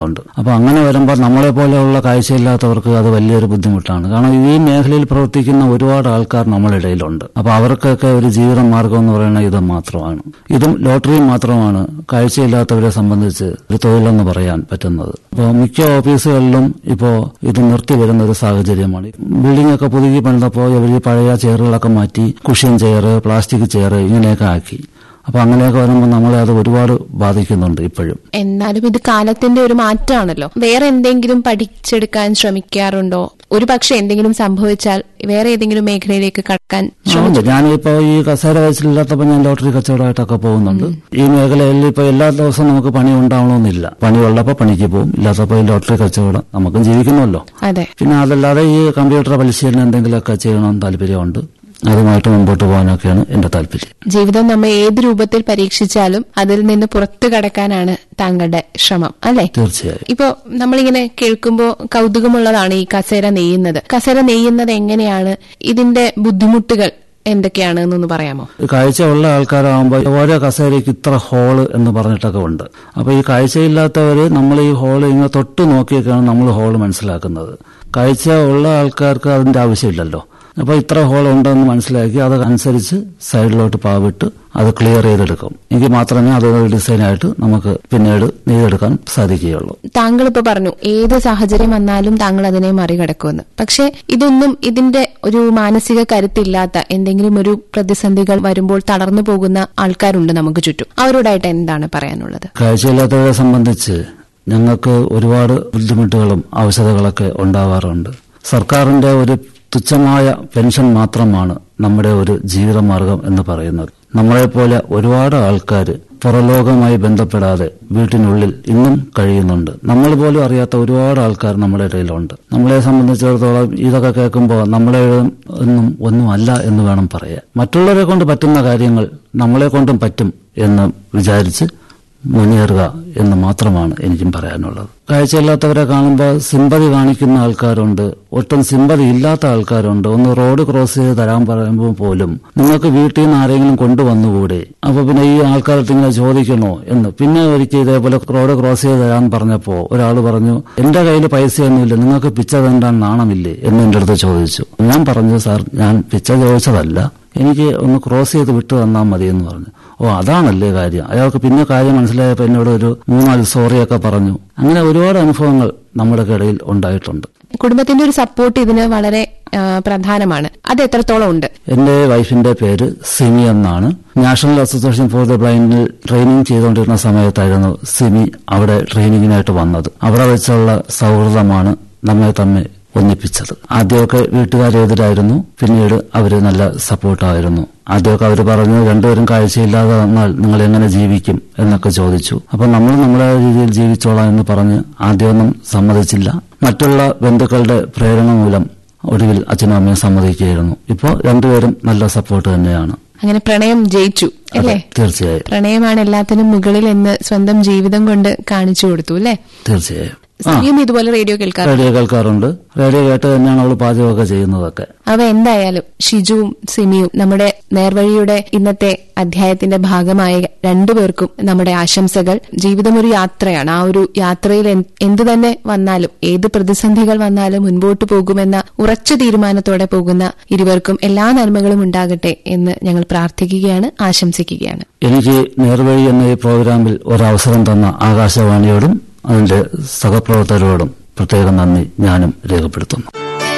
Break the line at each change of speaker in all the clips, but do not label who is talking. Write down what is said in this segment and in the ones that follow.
ഉണ്ട് അപ്പൊ അങ്ങനെ വരുമ്പോൾ നമ്മളെ പോലെയുള്ള കാഴ്ചയില്ലാത്തവർക്ക് അത് വലിയൊരു ബുദ്ധിമുട്ടാണ് കാരണം ഈ മേഖലയിൽ പ്രവർത്തിക്കുന്ന ഒരുപാട് ആൾക്കാർ നമ്മുടെ ഇടയിലുണ്ട് അപ്പൊ അവർക്കൊക്കെ ഒരു ജീവിത മാർഗം എന്ന് പറയുന്നത് ഇത് മാത്രമാണ് ഇതും ലോട്ടറിയും മാത്രമാണ് കാഴ്ചയില്ലാത്തവരെ സംബന്ധിച്ച് ഒരു തൊഴിലെന്ന് പറയാൻ പറ്റുന്നത് ഇപ്പോൾ മിക്ക ഓഫീസുകളിലും ഇപ്പോ ഇത് നിർത്തി വരുന്ന ഒരു സാഹചര്യമാണ് ബിൽഡിംഗ് ഒക്കെ പുതുക്കി പണിതപ്പോൾ ഇവർ ഈ പഴയ ചെയറുകളൊക്കെ മാറ്റി കുഷ്യൻ ചെയർ പ്ലാസ്റ്റിക് ചെയർ ഇങ്ങനെയൊക്കെ ആക്കി അപ്പൊ അങ്ങനെയൊക്കെ വരുമ്പോൾ നമ്മളെ അത് ഒരുപാട് ബാധിക്കുന്നുണ്ട് ഇപ്പോഴും
എന്നാലും ഇത് കാലത്തിന്റെ ഒരു മാറ്റമാണല്ലോ വേറെ എന്തെങ്കിലും പഠിച്ചെടുക്കാൻ ശ്രമിക്കാറുണ്ടോ ഒരു പക്ഷെ എന്തെങ്കിലും സംഭവിച്ചാൽ വേറെ ഏതെങ്കിലും മേഖലയിലേക്ക് കടക്കാൻ
ഉണ്ട് ഞാനിപ്പോ ഈ കസേര വയസ്സിലില്ലാത്തപ്പോ ഞാൻ ലോട്ടറി കച്ചവടമായിട്ടൊക്കെ പോകുന്നുണ്ട് ഈ മേഖലയിൽ ഇപ്പൊ എല്ലാ ദിവസവും നമുക്ക് പണി ഉണ്ടാവണമെന്നില്ല പണി ഉള്ളപ്പോ പണിക്ക് പോകും ഇല്ലാത്തപ്പോ ഈ ലോട്ടറി കച്ചവടം നമുക്കും ജീവിക്കണമല്ലോ
അതെ
പിന്നെ അതല്ലാതെ ഈ കമ്പ്യൂട്ടർ പരിശീലനം എന്തെങ്കിലുമൊക്കെ ചെയ്യണമെന്ന് താല്പര്യമുണ്ട് അതുമായിട്ട് മുമ്പോട്ട് പോകാനൊക്കെയാണ് എന്റെ താല്പര്യം
ജീവിതം നമ്മെ ഏത് രൂപത്തിൽ പരീക്ഷിച്ചാലും അതിൽ നിന്ന് പുറത്തു കടക്കാനാണ് താങ്കളുടെ ശ്രമം അല്ലെ
തീർച്ചയായും
ഇപ്പോ നമ്മളിങ്ങനെ കേൾക്കുമ്പോൾ കൗതുകമുള്ളതാണ് ഈ കസേര നെയ്യുന്നത് കസേര നെയ്യുന്നത് എങ്ങനെയാണ് ഇതിന്റെ ബുദ്ധിമുട്ടുകൾ എന്തൊക്കെയാണ് എന്നൊന്ന് പറയാമോ
കാഴ്ചയുള്ള ആൾക്കാരാകുമ്പോൾ ഓരോ കസേരയ്ക്ക് ഇത്ര ഹോള് എന്ന് പറഞ്ഞിട്ടൊക്കെ ഉണ്ട് അപ്പൊ ഈ കാഴ്ചയില്ലാത്തവര് നമ്മൾ ഈ ഹോള് ഇങ്ങനെ തൊട്ട് നോക്കിയൊക്കെയാണ് നമ്മൾ ഹോള് മനസ്സിലാക്കുന്നത് കാഴ്ച ഉള്ള ആൾക്കാർക്ക് അതിന്റെ ആവശ്യമില്ലല്ലോ അപ്പൊ ഇത്ര ഹോൾ ഉണ്ടെന്ന് മനസ്സിലാക്കി അതനുസരിച്ച് സൈഡിലോട്ട് പാവിട്ട് അത് ക്ലിയർ ചെയ്തെടുക്കും എങ്കിൽ മാത്രമേ അതൊരു ഡിസൈനായിട്ട് നമുക്ക് പിന്നീട് നെയ്തെടുക്കാൻ സാധിക്കുകയുള്ളൂ
താങ്കൾ ഇപ്പൊ പറഞ്ഞു ഏത് സാഹചര്യം വന്നാലും താങ്കൾ അതിനെ മറികടക്കുമെന്ന് പക്ഷെ ഇതൊന്നും ഇതിന്റെ ഒരു മാനസിക കരുത്തില്ലാത്ത എന്തെങ്കിലും ഒരു പ്രതിസന്ധികൾ വരുമ്പോൾ തളർന്നു പോകുന്ന ആൾക്കാരുണ്ട് നമുക്ക് ചുറ്റും അവരോടായിട്ട് എന്താണ് പറയാനുള്ളത്
കാഴ്ചയില്ലാത്തവരെ സംബന്ധിച്ച് ഞങ്ങൾക്ക് ഒരുപാട് ബുദ്ധിമുട്ടുകളും ആവശ്യതകളൊക്കെ ഉണ്ടാവാറുണ്ട് സർക്കാരിന്റെ ഒരു തുച്ഛമായ പെൻഷൻ മാത്രമാണ് നമ്മുടെ ഒരു ജീവിതമാർഗം എന്ന് പറയുന്നത് നമ്മളെപ്പോലെ ഒരുപാട് ആൾക്കാർ പുറലോകവുമായി ബന്ധപ്പെടാതെ വീട്ടിനുള്ളിൽ ഇന്നും കഴിയുന്നുണ്ട് നമ്മൾ പോലും അറിയാത്ത ഒരുപാട് ആൾക്കാർ നമ്മുടെ ഇടയിലുണ്ട് നമ്മളെ സംബന്ധിച്ചിടത്തോളം ഇതൊക്കെ കേൾക്കുമ്പോൾ നമ്മളെ ഒന്നും ഒന്നും അല്ല എന്ന് വേണം പറയാൻ മറ്റുള്ളവരെ കൊണ്ട് പറ്റുന്ന കാര്യങ്ങൾ നമ്മളെ കൊണ്ടും പറ്റും എന്ന് വിചാരിച്ച് മുന്നേറുക എന്ന് മാത്രമാണ് എനിക്കും പറയാനുള്ളത് കാഴ്ചയില്ലാത്തവരെ കാണുമ്പോൾ സിമ്പതി കാണിക്കുന്ന ആൾക്കാരുണ്ട് ഒട്ടും സിമ്പതി ഇല്ലാത്ത ആൾക്കാരുണ്ട് ഒന്ന് റോഡ് ക്രോസ് ചെയ്ത് തരാൻ പറയുമ്പോൾ പോലും നിങ്ങൾക്ക് വീട്ടിൽ നിന്ന് ആരെങ്കിലും കൊണ്ടുവന്നുകൂടെ അപ്പൊ പിന്നെ ഈ ആൾക്കാർക്ക് ഇങ്ങനെ ചോദിക്കണോ എന്ന് പിന്നെ ഒരിക്കൽ ഇതേപോലെ റോഡ് ക്രോസ് ചെയ്ത് തരാൻ പറഞ്ഞപ്പോ ഒരാൾ പറഞ്ഞു എന്റെ കയ്യിൽ പൈസയൊന്നുമില്ല നിങ്ങൾക്ക് പിച്ച തണ്ടാൻ നാണമില്ലേ എന്ന് എന്റെ അടുത്ത് ചോദിച്ചു ഞാൻ പറഞ്ഞു സാർ ഞാൻ പിച്ച ചോദിച്ചതല്ല എനിക്ക് ഒന്ന് ക്രോസ് ചെയ്ത് വിട്ടു തന്നാൽ മതി എന്ന് പറഞ്ഞു ഓ അതാണല്ലേ കാര്യം അയാൾക്ക് പിന്നെ കാര്യം മനസ്സിലായപ്പോൾ എന്നോട് ഒരു മൂന്നാല് സോറിയൊക്കെ പറഞ്ഞു അങ്ങനെ ഒരുപാട് അനുഭവങ്ങൾ നമ്മുടെ ഇടയിൽ ഉണ്ടായിട്ടുണ്ട്
കുടുംബത്തിന്റെ ഒരു സപ്പോർട്ട് ഇതിന് വളരെ ആ, പ്രധാനമാണ് അത് എത്രത്തോളം ഉണ്ട്
എന്റെ വൈഫിന്റെ പേര് സിമി എന്നാണ് നാഷണൽ അസോസിയേഷൻ ഫോർ ദ ബ്ലൈൻഡിൽ ട്രെയിനിങ് ചെയ്തുകൊണ്ടിരുന്ന സമയത്തായിരുന്നു സിമി അവിടെ ട്രെയിനിങ്ങിനായിട്ട് വന്നത് അവിടെ വെച്ചുള്ള സൗഹൃദമാണ് നമ്മെ തമ്മിൽ ഒന്നിപ്പിച്ചത് ആദ്യമൊക്കെ വീട്ടുകാരെതിരായിരുന്നു പിന്നീട് അവര് നല്ല സപ്പോർട്ടായിരുന്നു ആദ്യമൊക്കെ അവർ പറഞ്ഞു രണ്ടുപേരും കാഴ്ചയില്ലാതെ വന്നാൽ നിങ്ങൾ എങ്ങനെ ജീവിക്കും എന്നൊക്കെ ചോദിച്ചു അപ്പൊ നമ്മൾ നമ്മുടെ രീതിയിൽ ജീവിച്ചോളാം എന്ന് പറഞ്ഞ് ആദ്യമൊന്നും സമ്മതിച്ചില്ല മറ്റുള്ള ബന്ധുക്കളുടെ പ്രേരണ മൂലം ഒടുവിൽ അച്ഛനും അമ്മയും സമ്മതിക്കുകയായിരുന്നു ഇപ്പോൾ രണ്ടുപേരും നല്ല സപ്പോർട്ട് തന്നെയാണ്
അങ്ങനെ പ്രണയം ജയിച്ചു അല്ലേ
തീർച്ചയായും
പ്രണയമാണ് എല്ലാത്തിനും മുകളിൽ എന്ന് സ്വന്തം ജീവിതം കൊണ്ട് കാണിച്ചു കൊടുത്തു അല്ലേ
തീർച്ചയായും ആ
സിയും ഇതുപോലെ റേഡിയോ കേൾക്കാറ്
റേഡിയോ കേൾക്കാറുണ്ട് റേഡിയോ കേട്ട് തന്നെയാണ് അവൾ പാചകമൊക്കെ ചെയ്യുന്നതൊക്കെ
അവ എന്തായാലും ഷിജുവും സിമിയും നമ്മുടെ നേർവഴിയുടെ ഇന്നത്തെ അധ്യായത്തിന്റെ ഭാഗമായ രണ്ടുപേർക്കും നമ്മുടെ ആശംസകൾ ജീവിതം ഒരു യാത്രയാണ് ആ ഒരു യാത്രയിൽ എന്ത് എന്തു തന്നെ വന്നാലും ഏത് പ്രതിസന്ധികൾ വന്നാലും മുൻപോട്ട് പോകുമെന്ന ഉറച്ച തീരുമാനത്തോടെ പോകുന്ന ഇരുവർക്കും എല്ലാ നന്മകളും ഉണ്ടാകട്ടെ എന്ന് ഞങ്ങൾ പ്രാർത്ഥിക്കുകയാണ് ആശംസിക്കുകയാണ്
എനിക്ക് നേർവഴി എന്ന ഈ പ്രോഗ്രാമിൽ ഒരവസരം തന്ന ആകാശവാണിയോടും അതിന്റെ സഹപ്രവർത്തകരോടും പ്രത്യേകം നന്ദി ഞാനും രേഖപ്പെടുത്തുന്നു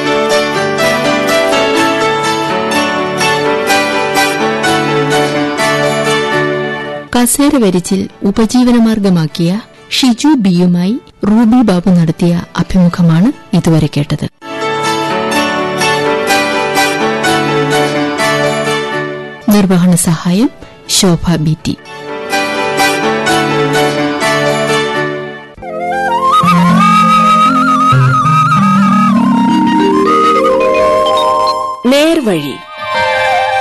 കസേര വരിച്ചിൽ ഉപജീവനമാർഗമാക്കിയ ഷിജു ബിയുമായി റൂബി ബാബു നടത്തിയ അഭിമുഖമാണ് ഇതുവരെ കേട്ടത് നിർവഹണ സഹായം ശോഭ ബി ടി